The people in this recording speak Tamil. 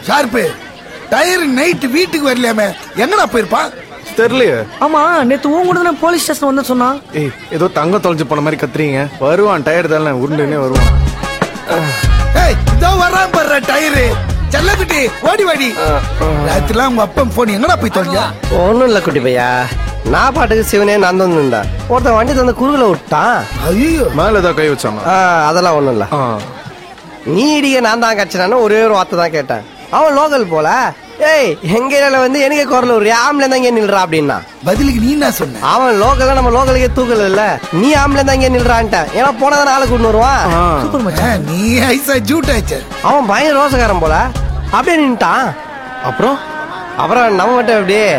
ஷார்ப்பு டயர் நைட் வீட்டுக்கு வரலையாமே எங்கடா போயிருப்பான் தெரியலையே ஆமா நேத்து உன் கூட தானே போலீஸ் ஸ்டேஷன் வந்து சொன்னா ஏய் ஏதோ தங்கம் தொலைஞ்சு போன மாதிரி கத்துறீங்க வருவான் டயர் தானே உருண்டுனே வருவான் ஏய் இதோ வரான் பாரு டயரு செல்லக்குட்டி ஓடி வாடி ராத்திரிலாம் உங்க அப்பன் போன் எங்கடா போய் தொலைஞ்சா ஒன்றும் இல்லை குட்டி பையா நான் பாட்டுக்கு சிவனே நான் வந்து இருந்தேன் ஒருத்தன் வண்டி தந்து குறுகல விட்டான் ஐயோ மேல ஏதோ கை வச்சாமா ஆ, அதெல்லாம் ஒன்றும் இல்லை ஆ நீ இடிக்க நான் தான் கட்சினான்னு ஒரே ஒரு வார்த்தை தான் கேட்டேன் அவன் லோக்கல் போல ஏய் எங்க ஏரியால வந்து எனக்கு குரல் ஒரு ஆம்பளை தான் இங்கே நில்றா அப்படின்னா பதிலுக்கு நீ என்ன சொன்ன அவன் லோக்கல்ல நம்ம லோக்கலுக்கே தூக்கல இல்ல நீ ஆம்பளை தான் இங்கே நில்றான்ட்டேன் ஏன்னா போனதான் ஆளை கூட்டு வருவான் ஆ. சூப்பர் மச்சான் ஆ, நீ ஐசா ஜூட் ஆச்சு அவன் பயங்கர ரோசக்காரன் போல அப்படியே நின்ட்டான் அப்புறம் அப்புறம் நம்ம மட்டும் அப்படியே